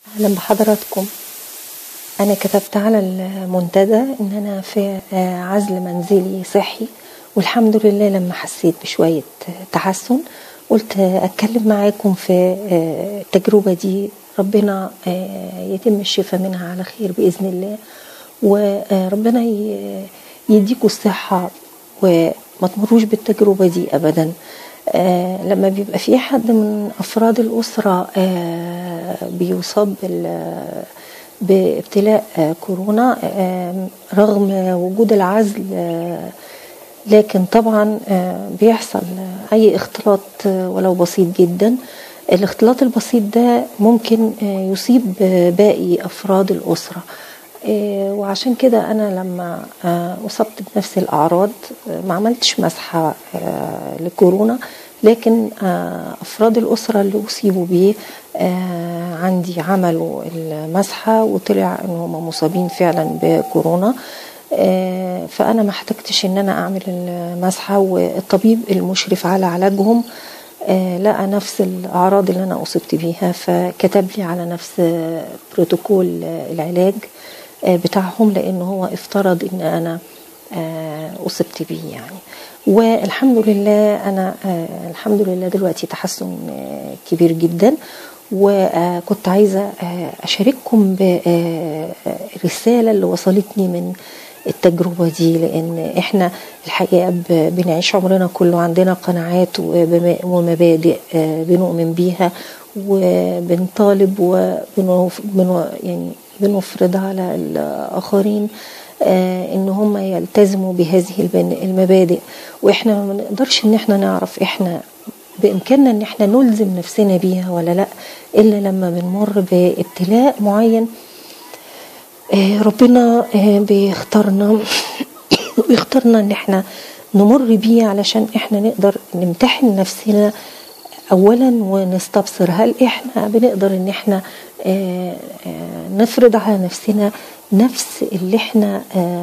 أهلا بحضراتكم أنا كتبت على المنتدى إن أنا في عزل منزلي صحي والحمد لله لما حسيت بشوية تحسن قلت أتكلم معاكم في التجربة دي ربنا يتم الشفاء منها على خير بإذن الله وربنا يديكوا الصحة وما تمروش بالتجربة دي أبدا آه لما بيبقى في حد من أفراد الأسرة آه بيصاب بابتلاء آه كورونا رغم وجود العزل لكن طبعا بيحصل أي اختلاط ولو بسيط جدا الاختلاط البسيط ده ممكن يصيب باقي أفراد الأسرة وعشان كده انا لما اصبت بنفس الاعراض ما عملتش مسحه لكورونا لكن افراد الاسره اللي اصيبوا بيه عندي عملوا المسحه وطلع ان هم مصابين فعلا بكورونا فانا ما احتجتش ان انا اعمل المسحه والطبيب المشرف على علاجهم لقى نفس الاعراض اللي انا اصبت بيها فكتب لي على نفس بروتوكول العلاج بتاعهم لان هو افترض ان انا اصبت بيه يعني والحمد لله انا الحمد لله دلوقتي تحسن كبير جدا وكنت عايزه اشارككم بالرساله اللي وصلتني من التجربه دي لان احنا الحقيقه بنعيش عمرنا كله عندنا قناعات ومبادئ بنؤمن بيها وبنطالب وبن يعني بنفرض على الآخرين آه ان هم يلتزموا بهذه المبادئ واحنا ما نقدرش ان احنا نعرف احنا بامكاننا ان احنا نلزم نفسنا بيها ولا لا الا لما بنمر بابتلاء معين آه ربنا آه بيختارنا بيختارنا ان احنا نمر بيه علشان احنا نقدر نمتحن نفسنا اولا ونستبصر هل احنا بنقدر ان احنا آآ آآ نفرض على نفسنا نفس اللي احنا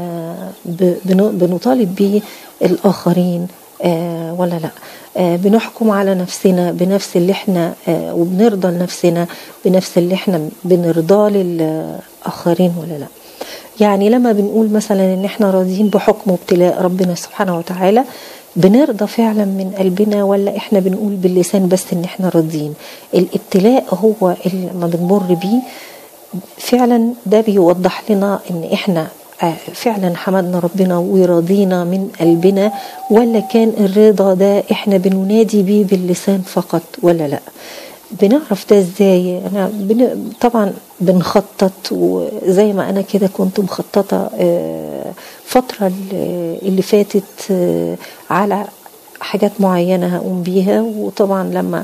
بنطالب بيه الاخرين ولا لا بنحكم على نفسنا بنفس اللي احنا وبنرضى لنفسنا بنفس اللي احنا بنرضاه للاخرين ولا لا يعني لما بنقول مثلا ان احنا راضيين بحكم وابتلاء ربنا سبحانه وتعالى بنرضى فعلا من قلبنا ولا احنا بنقول باللسان بس ان احنا راضيين الابتلاء هو اللي لما بنمر بيه فعلا ده بيوضح لنا ان احنا فعلا حمدنا ربنا وراضينا من قلبنا ولا كان الرضا ده احنا بننادي بيه باللسان فقط ولا لا بنعرف ده ازاي انا بن... طبعا بنخطط وزي ما انا كده كنت مخططه فتره اللي فاتت على حاجات معينه هقوم بيها وطبعا لما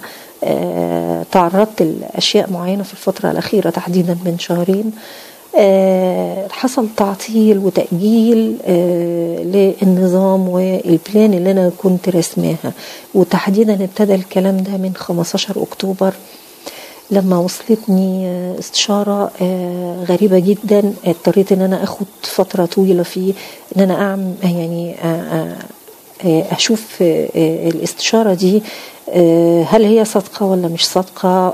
تعرضت لاشياء معينه في الفتره الاخيره تحديدا من شهرين حصل تعطيل وتأجيل للنظام والبلان اللي أنا كنت رسماها وتحديدا ابتدى الكلام ده من 15 أكتوبر لما وصلتني استشارة غريبة جدا اضطريت ان انا اخد فترة طويلة في ان انا اعمل يعني اشوف الاستشارة دي هل هي صادقة ولا مش صادقة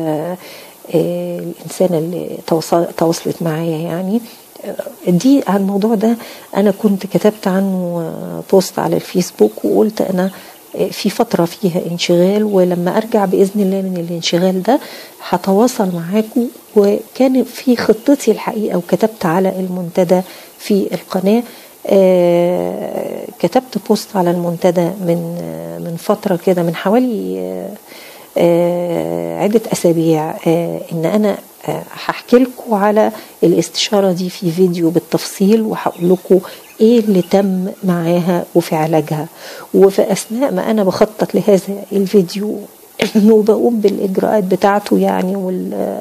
الانسانه اللي تواصلت معايا يعني دي عن الموضوع ده انا كنت كتبت عنه بوست على الفيسبوك وقلت انا في فترة فيها انشغال ولما ارجع باذن الله من الانشغال ده هتواصل معاكم وكان في خطتي الحقيقة وكتبت على المنتدى في القناة آه كتبت بوست على المنتدى من آه من فترة كده من حوالي آه آه عدة أسابيع آه إن أنا آه هحكي لكم على الاستشارة دي في فيديو بالتفصيل وهقول لكم إيه اللي تم معاها وفي علاجها وفي أثناء ما أنا بخطط لهذا الفيديو وبقوم بالإجراءات بتاعته يعني وال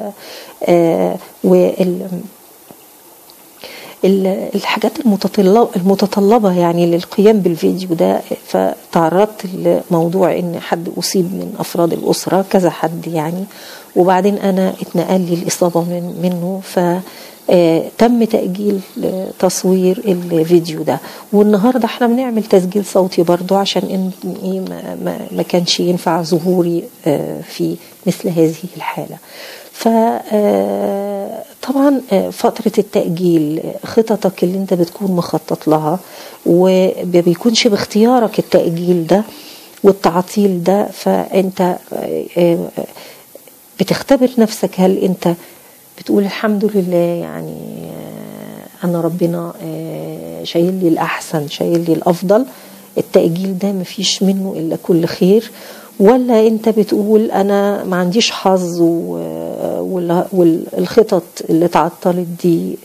وال الحاجات المتطلبة, المتطلبة يعني للقيام بالفيديو ده فتعرضت لموضوع ان حد اصيب من افراد الاسرة كذا حد يعني وبعدين انا اتنقل لي الاصابة من منه ف تم تأجيل تصوير الفيديو ده والنهاردة احنا بنعمل تسجيل صوتي برضو عشان ان ما, ما كانش ينفع ظهوري في مثل هذه الحالة فطبعا فترة التأجيل خططك اللي انت بتكون مخطط لها وما بيكونش باختيارك التأجيل ده والتعطيل ده فانت بتختبر نفسك هل انت بتقول الحمد لله يعني انا ربنا شايل لي الاحسن شايل لي الافضل التأجيل ده مفيش منه الا كل خير ولا انت بتقول انا ما عنديش حظ والخطط اللي اتعطلت دي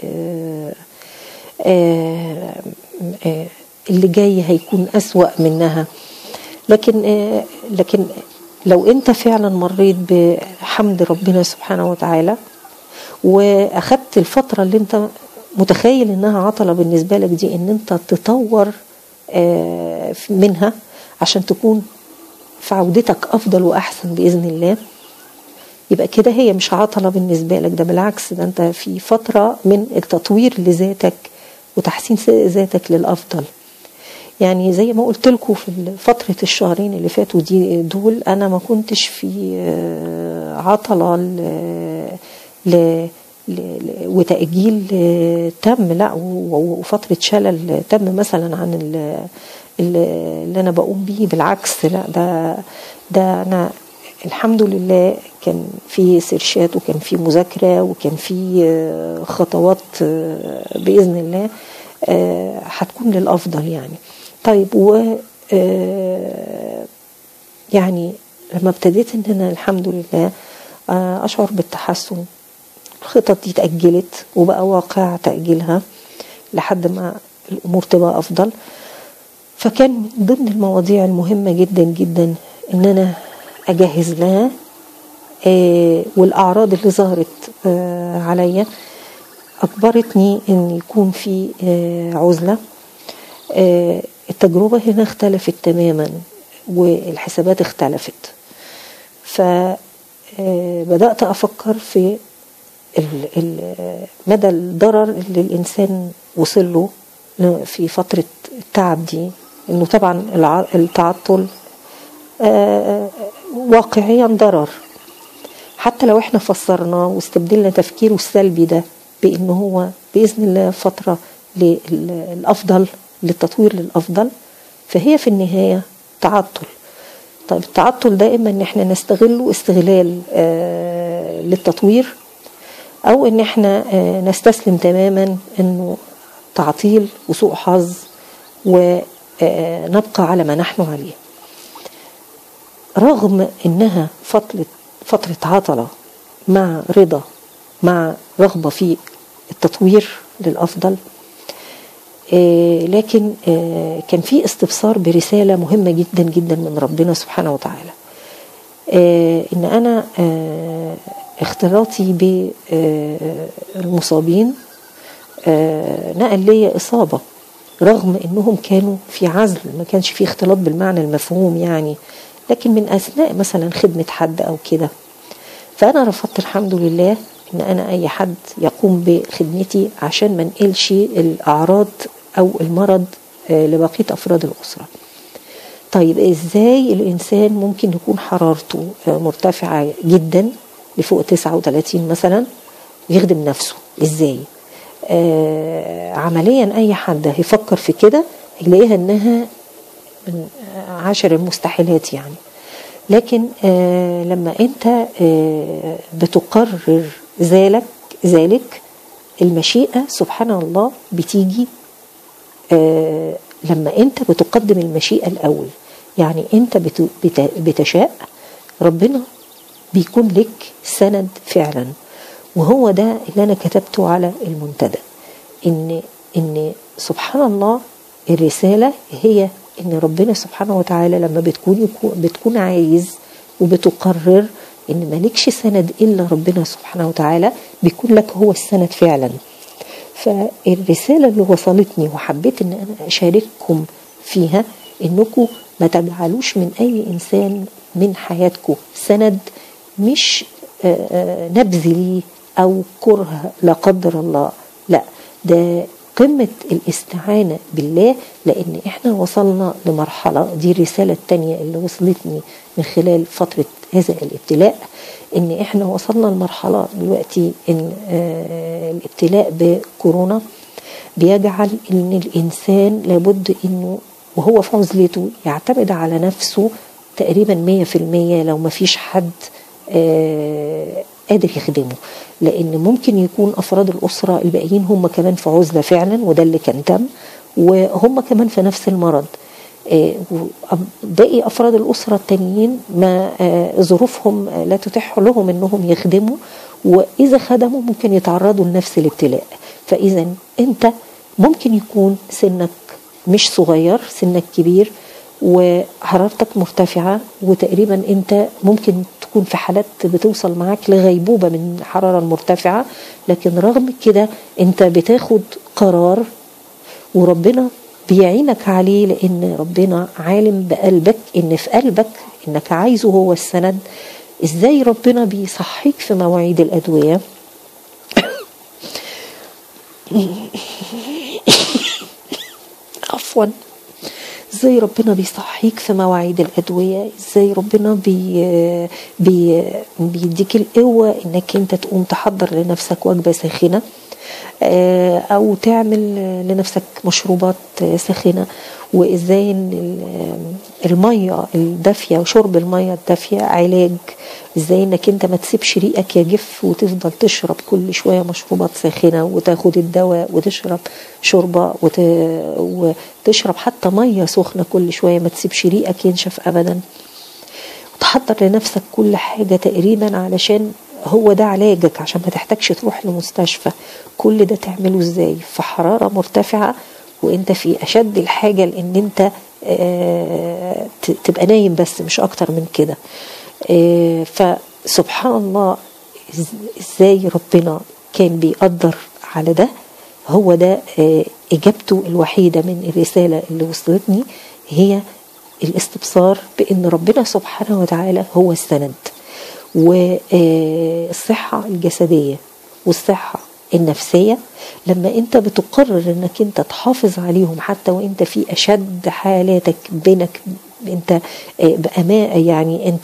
اللي جاي هيكون اسوأ منها لكن لكن لو انت فعلا مريت بحمد ربنا سبحانه وتعالى واخدت الفتره اللي انت متخيل انها عطله بالنسبه لك دي ان انت تطور منها عشان تكون في عودتك افضل واحسن باذن الله يبقى كده هي مش عطله بالنسبه لك ده بالعكس ده انت في فتره من التطوير لذاتك وتحسين ذاتك للافضل يعني زي ما قلت لكم في فترة الشهرين اللي فاتوا دي دول أنا ما كنتش في عطلة ل وتأجيل تم لا وفترة شلل تم مثلا عن اللي أنا بقوم بيه بالعكس لا ده ده أنا الحمد لله كان في سيرشات وكان في مذاكرة وكان في خطوات بإذن الله هتكون للأفضل يعني طيب و يعني لما ابتديت ان انا الحمد لله اشعر بالتحسن الخطط دي اتأجلت وبقى واقع تأجيلها لحد ما الأمور تبقى أفضل فكان من ضمن المواضيع المهمة جدا جدا إن أنا أجهز لها آه والأعراض اللي ظهرت آه عليا أجبرتني إن يكون في آه عزلة التجربة هنا اختلفت تماما والحسابات اختلفت فبدأت أفكر في مدى الضرر اللي الإنسان وصل له في فترة التعب دي إنه طبعا التعطل واقعيا ضرر حتى لو احنا فسرناه واستبدلنا تفكيره السلبي ده بأنه هو بإذن الله فترة للأفضل للتطوير للأفضل فهي في النهاية تعطل طيب التعطل ده إما إن احنا نستغله استغلال آه للتطوير أو إن احنا آه نستسلم تماما إنه تعطيل وسوء حظ ونبقى على ما نحن عليه رغم إنها فترة فترة عطلة مع رضا مع رغبة في التطوير للأفضل آه لكن آه كان في استبصار برسالة مهمة جدا جدا من ربنا سبحانه وتعالى آه إن أنا اختلاطي بالمصابين نقل لي إصابة رغم إنهم كانوا في عزل ما كانش في اختلاط بالمعنى المفهوم يعني لكن من أثناء مثلا خدمة حد أو كده فأنا رفضت الحمد لله إن أنا أي حد يقوم بخدمتي عشان ما نقلش الأعراض أو المرض لبقية أفراد الأسرة طيب إزاي الإنسان ممكن يكون حرارته مرتفعة جدا لفوق 39 مثلا ويخدم نفسه إزاي آه عمليا أي حد هيفكر في كده هيلاقيها إنها من عشر المستحيلات يعني لكن آه لما أنت آه بتقرر ذلك ذلك المشيئة سبحان الله بتيجي آه لما انت بتقدم المشيئة الأول يعني انت بتشاء ربنا بيكون لك سند فعلا وهو ده اللي أنا كتبته على المنتدى إن إن سبحان الله الرسالة هي إن ربنا سبحانه وتعالى لما بتكون بتكون عايز وبتقرر إن مالكش سند إلا ربنا سبحانه وتعالى بيكون لك هو السند فعلا فالرسالة اللي وصلتني وحبيت إن أنا أشارككم فيها إنكم ما تجعلوش من أي إنسان من حياتكم سند مش نبذ ليه أو كره لا قدر الله لا ده قمة الاستعانة بالله لأن إحنا وصلنا لمرحلة دي الرسالة التانية اللي وصلتني من خلال فترة هذا الابتلاء إن إحنا وصلنا لمرحلة دلوقتي إن آه الابتلاء بكورونا بيجعل إن الإنسان لابد إنه وهو في عزلته يعتمد على نفسه تقريبا مية في المية لو ما فيش حد آه قادر يخدمه لان ممكن يكون افراد الاسره الباقيين هم كمان في عزله فعلا وده اللي كان تم وهم كمان في نفس المرض آه باقي افراد الاسره التانيين ما آه ظروفهم لا تتيح لهم انهم يخدموا واذا خدموا ممكن يتعرضوا لنفس الابتلاء فاذا انت ممكن يكون سنك مش صغير سنك كبير وحرارتك مرتفعة وتقريبا انت ممكن تكون في حالات بتوصل معاك لغيبوبة من الحرارة المرتفعة لكن رغم كده انت بتاخد قرار وربنا بيعينك عليه لان ربنا عالم بقلبك ان في قلبك انك عايزه هو السند ازاي ربنا بيصحيك في مواعيد الادويه عفوا ازاي ربنا بيصحيك في مواعيد الادويه ازاي ربنا بي بي بيديك القوه انك انت تقوم تحضر لنفسك وجبه ساخنه او تعمل لنفسك مشروبات ساخنه وازاي ان الميه الدافيه وشرب الميه الدافيه علاج ازاي انك انت ما تسيبش ريقك يجف وتفضل تشرب كل شويه مشروبات ساخنه وتاخد الدواء وتشرب شوربه وت... وتشرب حتى ميه سخنه كل شويه ما تسيبش ريقك ينشف ابدا وتحضر لنفسك كل حاجه تقريبا علشان هو ده علاجك عشان ما تحتاجش تروح لمستشفى كل ده تعمله ازاي في حراره مرتفعه وانت في اشد الحاجه لان انت آه تبقى نايم بس مش اكتر من كده آه فسبحان الله ازاي ربنا كان بيقدر على ده هو ده آه اجابته الوحيده من الرساله اللي وصلتني هي الاستبصار بان ربنا سبحانه وتعالى هو السند والصحه الجسديه والصحه النفسيه لما انت بتقرر انك انت تحافظ عليهم حتى وانت في اشد حالاتك بينك انت بأماء يعني انت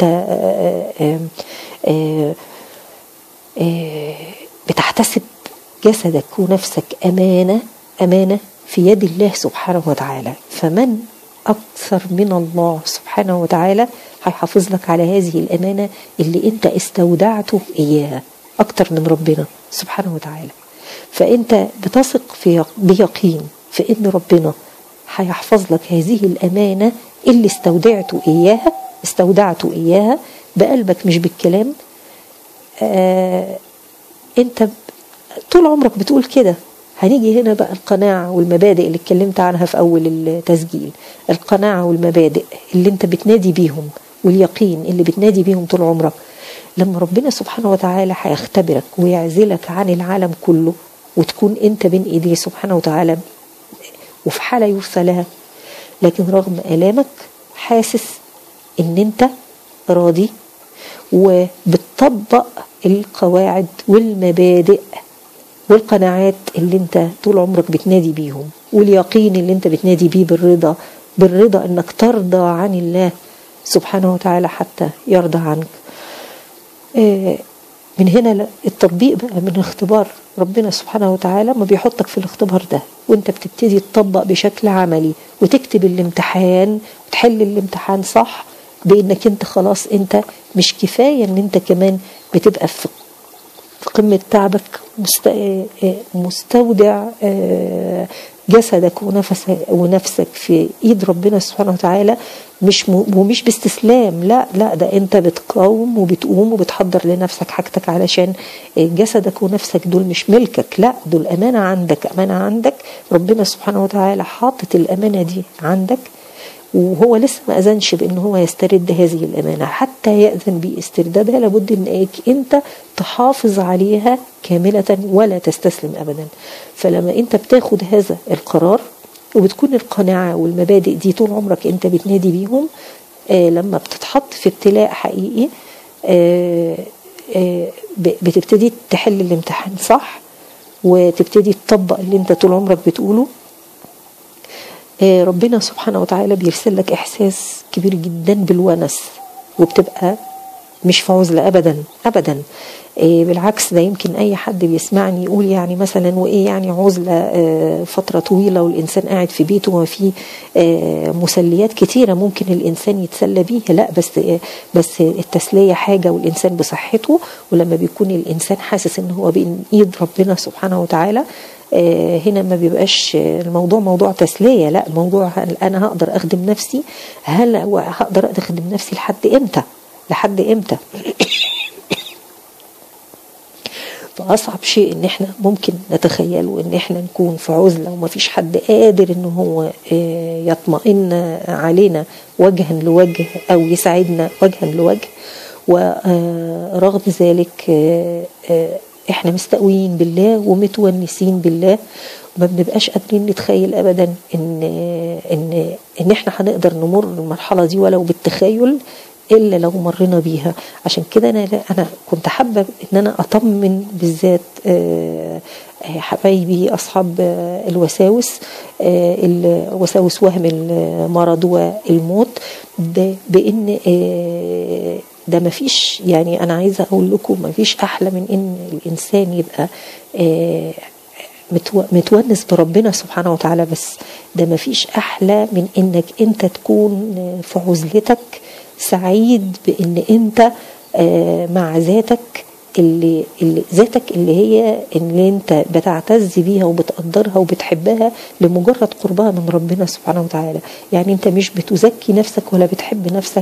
بتحتسب جسدك ونفسك امانه امانه في يد الله سبحانه وتعالى فمن اكثر من الله سبحانه وتعالى هيحافظ لك على هذه الامانه اللي انت استودعته اياها اكتر من ربنا سبحانه وتعالى فانت بتثق في بيقين في ان ربنا هيحفظ لك هذه الامانه اللي استودعته اياها استودعته اياها بقلبك مش بالكلام آه انت طول عمرك بتقول كده هنيجي هنا بقى القناعة والمبادئ اللي اتكلمت عنها في أول التسجيل القناعة والمبادئ اللي انت بتنادي بيهم واليقين اللي بتنادي بيهم طول عمرك لما ربنا سبحانه وتعالى هيختبرك ويعزلك عن العالم كله وتكون انت بين ايديه سبحانه وتعالى وفي حالة يرثى لها لكن رغم آلامك حاسس ان انت راضي وبتطبق القواعد والمبادئ والقناعات اللي انت طول عمرك بتنادي بيهم واليقين اللي انت بتنادي بيه بالرضا بالرضا انك ترضى عن الله سبحانه وتعالى حتى يرضى عنك من هنا التطبيق بقى من اختبار ربنا سبحانه وتعالى ما بيحطك في الاختبار ده وانت بتبتدي تطبق بشكل عملي وتكتب الامتحان وتحل الامتحان صح بانك انت خلاص انت مش كفايه ان انت كمان بتبقى في قمه تعبك مستودع جسدك ونفسك ونفسك في ايد ربنا سبحانه وتعالى مش ومش باستسلام لا لا ده انت بتقاوم وبتقوم وبتحضر لنفسك حاجتك علشان جسدك ونفسك دول مش ملكك لا دول امانه عندك امانه عندك ربنا سبحانه وتعالى حاطط الامانه دي عندك وهو لسه ما اذنش بان هو يسترد هذه الامانه حتى ياذن باستردادها لابد انك انت تحافظ عليها كامله ولا تستسلم ابدا فلما انت بتاخد هذا القرار وبتكون القناعه والمبادئ دي طول عمرك انت بتنادي بيهم آه لما بتتحط في ابتلاء حقيقي آه آه بتبتدي تحل الامتحان صح وتبتدي تطبق اللي انت طول عمرك بتقوله آه، ربنا سبحانه وتعالى بيرسل لك احساس كبير جدا بالونس وبتبقى مش في عزلة أبدا أبدا إيه بالعكس ده يمكن أي حد بيسمعني يقول يعني مثلا وإيه يعني عزلة آه، فترة طويلة والإنسان قاعد في بيته وما في آه، مسليات كتيرة ممكن الإنسان يتسلى بيها لا بس آه، بس التسلية حاجة والإنسان بصحته ولما بيكون الإنسان حاسس إن هو بين إيد ربنا سبحانه وتعالى آه، هنا ما بيبقاش الموضوع موضوع تسلية لا الموضوع هل أنا هقدر أخدم نفسي هل هقدر أخدم نفسي لحد إمتى لحد إمتى فأصعب شيء إن إحنا ممكن نتخيله إن إحنا نكون في عزلة ومفيش حد قادر إن هو آه، يطمئن علينا وجها لوجه أو يساعدنا وجها لوجه ورغم ذلك آه، آه، احنا مستقويين بالله ومتونسين بالله وما بنبقاش قادرين نتخيل ابدا ان ان ان احنا هنقدر نمر المرحله دي ولو بالتخيل الا لو مرينا بيها عشان كده انا انا كنت حابه ان انا اطمن بالذات آه، آه، حبايبي اصحاب آه، الوساوس آه، ال- وساوس وهم المرض والموت ب- بان آه، ده مفيش يعني انا عايزه اقول لكم مفيش احلى من ان الانسان يبقى آه، متو- متونس بربنا سبحانه وتعالى بس ده مفيش احلى من انك انت تكون في عزلتك سعيد بان انت آه، مع ذاتك اللي, اللي ذاتك اللي هي اللي انت بتعتز بيها وبتقدرها وبتحبها لمجرد قربها من ربنا سبحانه وتعالى يعني انت مش بتزكي نفسك ولا بتحب نفسك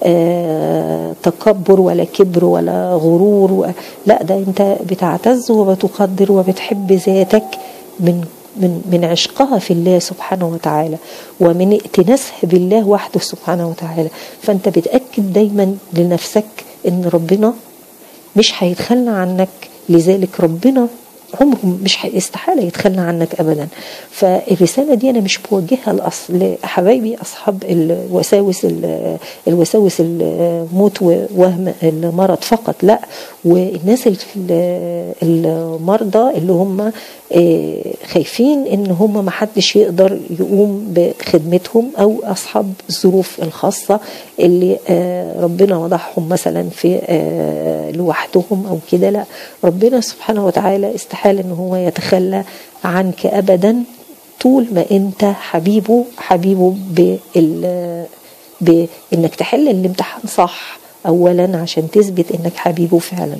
آه تكبر ولا كبر ولا غرور و... لا ده انت بتعتز وبتقدر وبتحب ذاتك من من من عشقها في الله سبحانه وتعالى ومن ائتناسها بالله وحده سبحانه وتعالى فانت بتاكد دايما لنفسك ان ربنا مش هيتخلى عنك لذلك ربنا عمره مش هي- استحاله يتخلى عنك ابدا فالرساله دي انا مش بوجهها لأص- لحبايبي اصحاب الوساوس ال- الوساوس الموت ووهم المرض فقط لا والناس ال- المرضى اللي هم آه، خايفين ان هم ما حدش يقدر يقوم بخدمتهم او اصحاب الظروف الخاصه اللي آه، ربنا وضعهم مثلا في آه، لوحدهم او كده لا ربنا سبحانه وتعالى استحال ان هو يتخلى عنك ابدا طول ما انت حبيبه حبيبه بال بانك تحل الامتحان صح اولا عشان تثبت انك حبيبه فعلا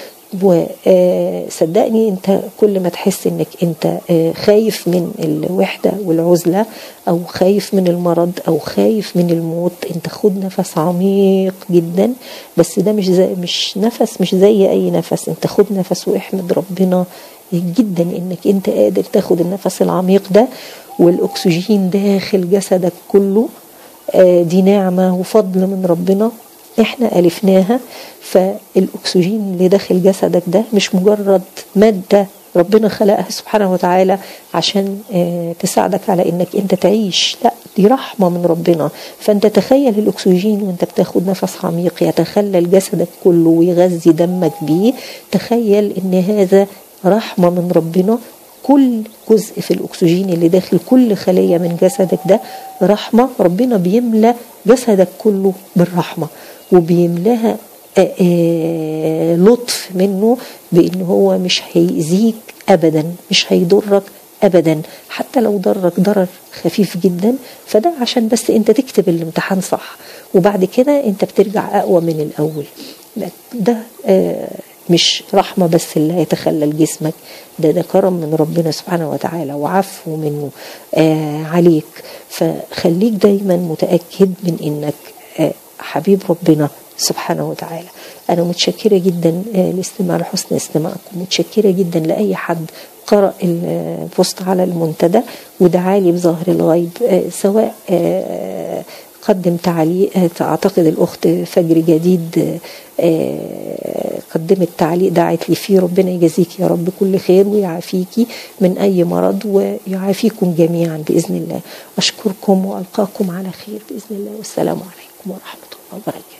وصدقني انت كل ما تحس انك انت آه، خايف من الوحده والعزله او خايف من المرض او خايف من الموت انت خد نفس عميق جدا بس ده مش زي مش نفس مش زي اي نفس انت خد نفس واحمد ربنا جدا انك انت قادر تاخد النفس العميق ده والاكسجين داخل جسدك كله آه، دي نعمه وفضل من ربنا احنا الفناها فالاكسجين اللي داخل جسدك ده مش مجرد ماده ربنا خلقها سبحانه وتعالى عشان آه، تساعدك على انك انت تعيش لا دي رحمه من ربنا فانت تخيل الاكسجين وانت بتاخد نفس عميق يتخلل جسدك كله ويغذي دمك بيه تخيل ان هذا رحمه من ربنا كل جزء في الاكسجين اللي داخل كل خليه من جسدك ده رحمه ربنا بيملى جسدك كله بالرحمه وبيملاها آه، آه، لطف منه بان هو مش هيأذيك ابدا مش هيضرك ابدا حتى لو ضرك ضرر خفيف جدا فده عشان بس انت تكتب الامتحان صح وبعد كده انت بترجع اقوى من الاول لا، ده آه، مش رحمة بس اللي هيتخلل جسمك ده ده كرم من ربنا سبحانه وتعالى وعفو منه آه عليك فخليك دايما متأكد من انك آه حبيب ربنا سبحانه وتعالى أنا متشكرة جدا آه، لاستماع لحسن استماعكم متشكرة جدا لأي حد قرأ البوست على المنتدى ودعالي بظهر الغيب آه، سواء آه، قدم تعليق آه، أعتقد الأخت فجر جديد آه، قدمت تعليق دعت لي فيه ربنا يجازيك يا رب كل خير ويعافيكي من أي مرض ويعافيكم جميعا بإذن الله أشكركم وألقاكم على خير بإذن الله والسلام عليكم ورحمة الله وبركاته